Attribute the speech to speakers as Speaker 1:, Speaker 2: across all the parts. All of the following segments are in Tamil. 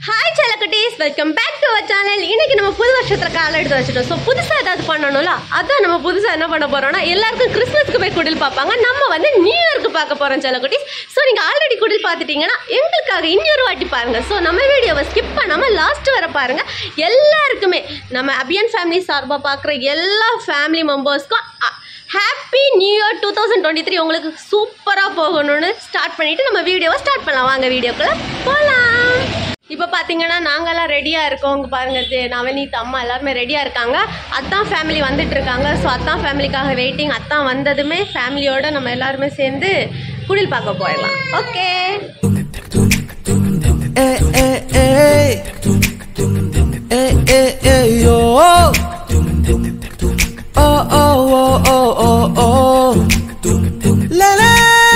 Speaker 1: ஹாய் செல்லக்குட்டீஸ் welcome back to our channel இன்னைக்கு நம்ம புது வருஷத்துல கால எடுத்து வச்சுட்டோம் ஸோ புதுசாக ஏதாவது பண்ணணும்ல அதான் நம்ம புதுசாக என்ன பண்ண போறோம்னா எல்லாருக்கும் கிறிஸ்மஸ்க்கு போய் குடில் பார்ப்பாங்க நம்ம வந்து நியூ இயர்க்கு பார்க்க போறோம் செல்லக்குட்டீஸ் ஸோ நீங்க ஆல்ரெடி குடில் பார்த்துட்டீங்கன்னா எங்களுக்காக இன்னொரு வாட்டி பாருங்க ஸோ நம்ம வீடியோவை ஸ்கிப் பண்ணாம லாஸ்ட் வர பாருங்க எல்லாருக்குமே நம்ம அபியன் ஃபேமிலி சார்பாக பார்க்குற எல்லா ஃபேமிலி மெம்பர்ஸ்க்கும் happy new year two thousand twenty three உங்களுக்கு சூப்பராக போகணும்னு ஸ்டார்ட் பண்ணிட்டு நம்ம வீடியோவை ஸ்டார்ட் பண்ணலாம் வாங்க வீடியோக்குள்ள போகலாம் இப்போ பார்த்தீங்கன்னா நாங்கெல்லாம் ரெடியாக இருக்கோம் இங்கே பாருங்க தே- நவநீத் அம்மா எல்லாருமே ரெடியாக இருக்காங்க அத்தான் ஃபேமிலி வந்துட்டு இருக்காங்க ஸோ அத்தான் ஃபேமிலிக்காக வெயிட்டிங் அத்தான் வந்ததுமே ஃபேமிலியோட நம்ம எல்லாருமே சேர்ந்து குடில் பார்க்க போயிடலாம் okay
Speaker 2: Ey, ey, ey. Ey, ey, ey, yo. Oh, oh, oh, oh, oh, oh. Lele.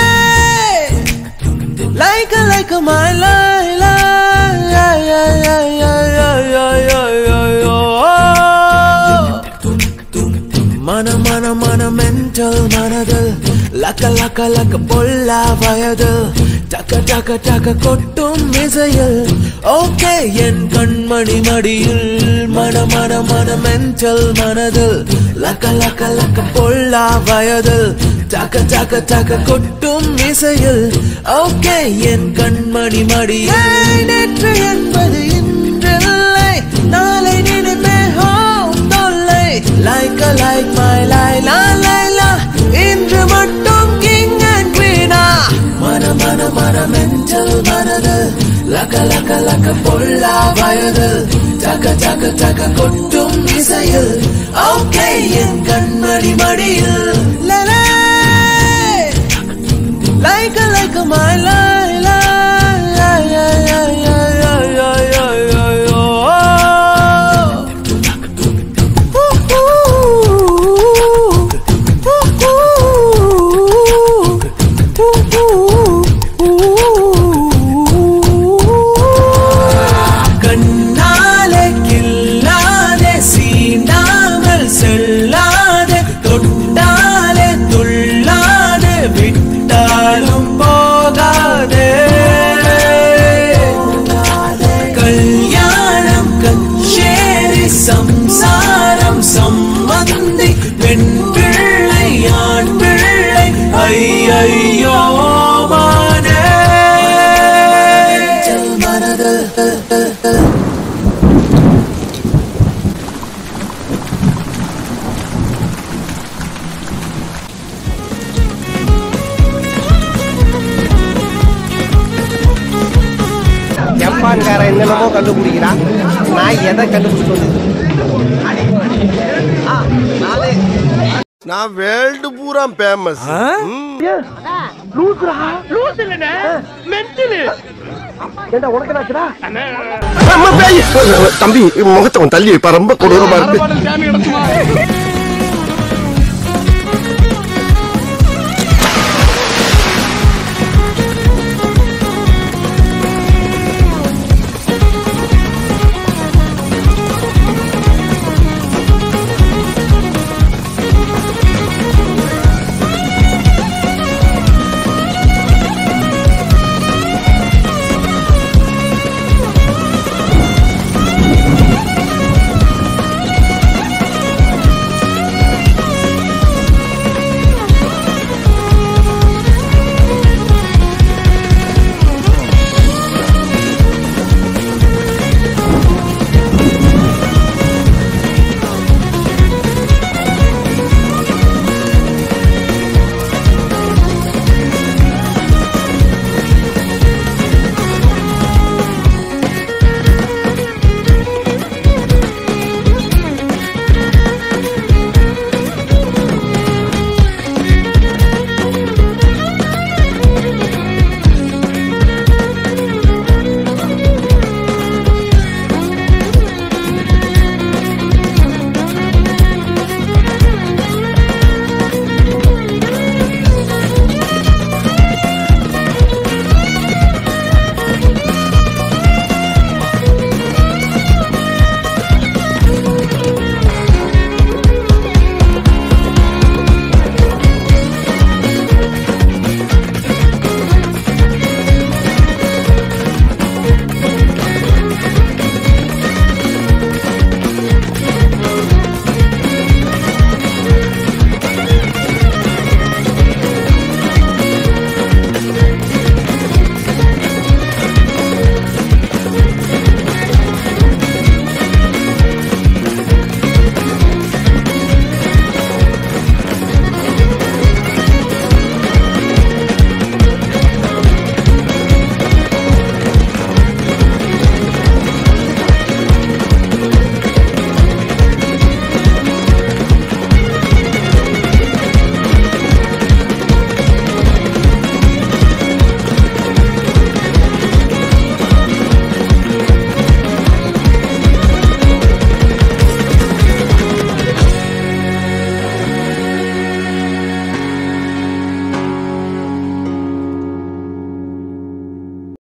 Speaker 2: Like a, like a, my lie, lie. Yeah, yeah, yeah, yeah, yeah, yeah, yeah, yeah, yeah. மன மன மன மென்டல் மனதில் லக்க லக்க லக்க பொல்லா வயதில் டக்க டக்க டக்க கொட்டும் இசையில் ஓகே என் கண்மணி மடியில் மன மன மன மென்டல் மனதில் லக்க லக்க லக்க பொல்லா வயதில் டக்க டக்க டக்க கொட்டும் இசையில் ஓகே என் கண்மணி மடியில் நேற்று என்பது இன்றில்லை நாளை நினைப்பே ஹோ தொல்லை like a like my lie la la la இன்று மட்டும் king and queen மன மன மன மென்டல் மனது லக்க லக்க லக்க பொல்லா வயது டக்க டக்க டக்க கொட்டும் இசையில் ஓகே என் கண்மணி மடியில் லலே like a like a my lie la la la la la la la la la கண்ணாலே கில்லாதே சீண்டாமல் செல்லாதே தொட்டாலே துள்ளாதே விட்டாலும் போகாதே கல்யாணம் கச்சேரி சம்சாரம் சம்மந்தி பெண் பிள்ளை ஆண் பிள்ளை ஐயையோ மானே மனது
Speaker 3: ஜப்பான்காரன் என்னென்னமோ கண்டுபிடிக்கிறான் நான் எதை கண்டுபிடிச்சு வந்தது
Speaker 4: நான் வேர்ல்டு பூரா ஃபேமஸ்
Speaker 3: ஏண்டா உனக்கு என்னாச்சுடா
Speaker 4: தம்பி முகத்தை அவன் தள்ளி வைப்பா ரொம்ப கொடூரமா இருக்கு